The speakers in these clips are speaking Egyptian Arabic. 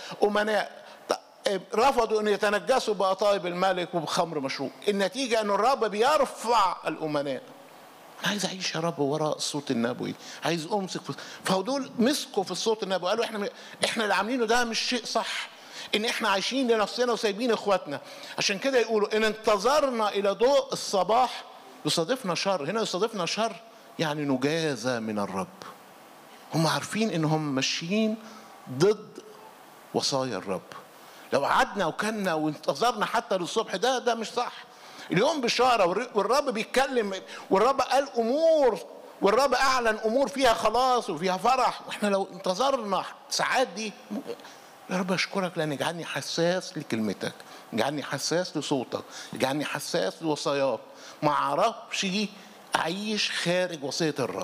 امناء رفضوا ان يتنجسوا بقطايب الملك وبخمر مشروب النتيجه ان الرب بيرفع الامناء انا عايز اعيش يا رب وراء الصوت النبوي عايز امسك في فدول مسكوا في الصوت النبوي قالوا احنا احنا اللي عاملينه ده مش شيء صح ان احنا عايشين لنفسنا وسايبين اخواتنا عشان كده يقولوا ان انتظرنا الى ضوء الصباح يصادفنا شر هنا يصادفنا شر يعني نجازى من الرب هم عارفين انهم ماشيين ضد وصايا الرب لو قعدنا وكلنا وانتظرنا حتى للصبح ده ده مش صح اليوم بشاره والرب بيتكلم والرب قال امور والرب اعلن امور فيها خلاص وفيها فرح واحنا لو انتظرنا ساعات دي يا رب اشكرك لان اجعلني حساس لكلمتك اجعلني حساس لصوتك اجعلني حساس لوصاياك ما اعرفش اعيش خارج وصيه الرب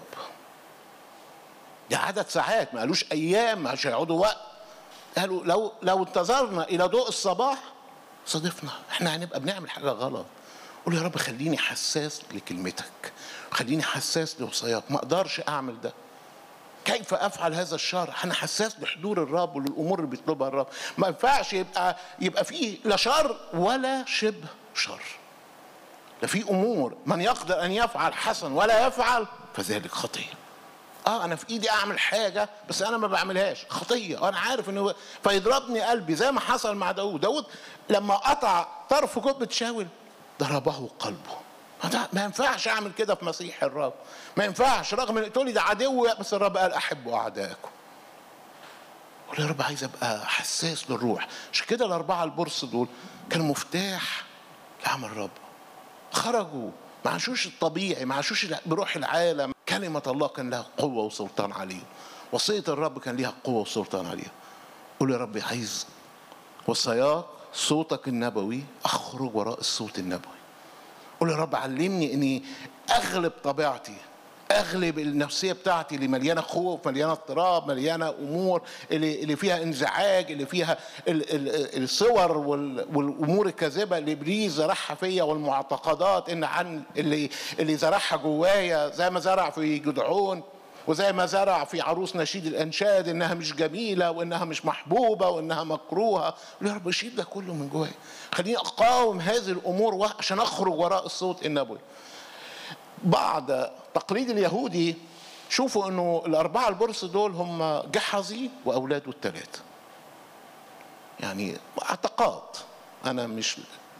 ده عدد ساعات ما قالوش ايام مش هيقعدوا وقت قالوا لو لو انتظرنا الى ضوء الصباح صادفنا احنا هنبقى بنعمل حاجه غلط قول يا رب خليني حساس لكلمتك خليني حساس لوصاياك ما اقدرش اعمل ده كيف افعل هذا الشر انا حساس لحضور الرب وللامور اللي بيطلبها الرب ما ينفعش يبقى يبقى فيه لا شر ولا شبه شر ده في امور من يقدر ان يفعل حسن ولا يفعل فذلك خطيه اه انا في ايدي اعمل حاجه بس انا ما بعملهاش خطيه انا عارف انه فيضربني قلبي زي ما حصل مع داود داود لما قطع طرف كتبه شاول ضربه قلبه ما ينفعش اعمل كده في مسيح الرب ما ينفعش رغم ان تقولي ده عدو بس الرب قال احبوا اعدائكم قول يا رب عايز ابقى حساس للروح عشان كده الاربعه البرص دول كانوا مفتاح لعمل الرب خرجوا ما عاشوش الطبيعي ما عاشوش بروح العالم كلمة الله كان لها قوة وسلطان عليه وصية الرب كان لها قوة وسلطان عليها قول يا رب عايز وصاياك صوتك النبوي أخرج وراء الصوت النبوي قول يا رب علمني اني اغلب طبيعتي اغلب النفسيه بتاعتي اللي مليانه خوف مليانه اضطراب مليانه امور اللي اللي فيها انزعاج اللي فيها الصور والامور الكاذبه اللي ابليس زرعها فيا والمعتقدات ان عن اللي اللي زرعها جوايا زي ما زرع في جدعون وزي ما زرع في عروس نشيد الانشاد انها مش جميله وانها مش محبوبه وانها مكروهه يا رب شيل ده كله من جوايا خليني اقاوم هذه الامور عشان اخرج وراء الصوت النبوي بعد تقليد اليهودي شوفوا انه الاربعه البرص دول هم جحظي واولاده الثلاثه يعني اعتقاد انا مش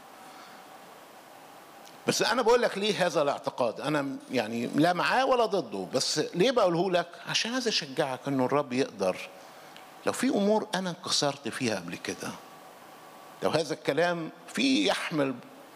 بس انا بقول لك ليه هذا الاعتقاد انا يعني لا معاه ولا ضده بس ليه بقوله لك عشان عايز اشجعك انه الرب يقدر لو في امور انا انكسرت فيها قبل كده لو هذا الكلام فيه يحمل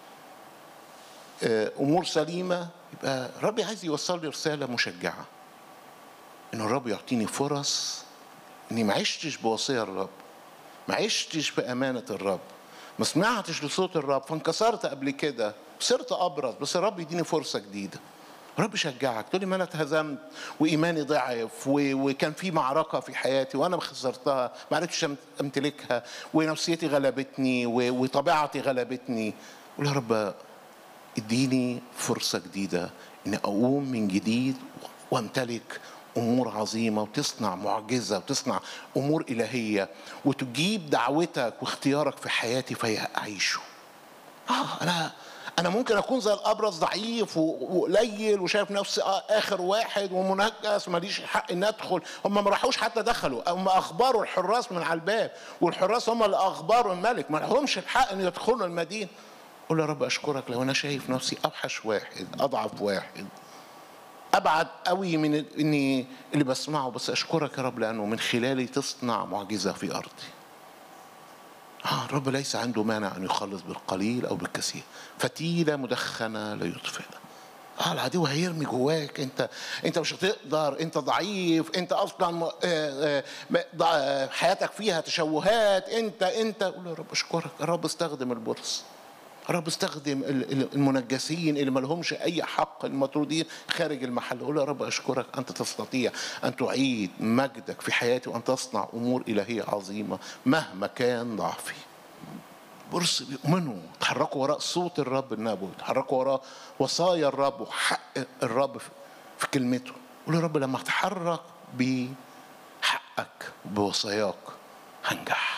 امور سليمه يبقى الرب عايز يوصل لي رساله مشجعه ان الرب يعطيني فرص اني ما عشتش بوصيه الرب ما عشتش بامانه الرب ما سمعتش لصوت الرب فانكسرت قبل كده صرت ابرد بس الرب يديني فرصه جديده الرب يشجعك تقول لي ما انا اتهزمت وايماني ضعف وكان في معركه في حياتي وانا خسرتها ما عرفتش امتلكها ونفسيتي غلبتني وطبيعتي غلبتني قول يا رب اديني فرصه جديده اني اقوم من جديد وامتلك امور عظيمه وتصنع معجزه وتصنع امور الهيه وتجيب دعوتك واختيارك في حياتي فيعيشه اه انا انا ممكن اكون زي الابرص ضعيف وقليل وشايف نفسي اخر واحد ومنجس ماليش حق ان ادخل هم ما راحوش حتى دخلوا هم اخبروا الحراس من على الباب والحراس هم اللي اخبروا الملك ما لهمش الحق ان يدخلوا المدينه قول يا رب اشكرك لو انا شايف نفسي اوحش واحد اضعف واحد ابعد قوي من اني اللي بسمعه بس اشكرك يا رب لانه من خلالي تصنع معجزه في ارضي آه الرب ليس عنده مانع ان يخلص بالقليل او بالكثير فتيله مدخنه لا يطفئ اه العدو هيرمي جواك انت انت مش هتقدر انت ضعيف انت اصلا آه آه حياتك فيها تشوهات انت انت قول يا رب اشكرك الرب استخدم البرص رب استخدم المنجسين اللي ما لهمش اي حق المطرودين خارج المحل قول يا رب اشكرك انت تستطيع ان تعيد مجدك في حياتي وان تصنع امور الهيه عظيمه مهما كان ضعفي برص بيؤمنوا تحركوا وراء صوت الرب النبوي تحركوا وراء وصايا الرب وحق الرب في كلمته قول يا رب لما اتحرك بحقك بوصاياك هنجح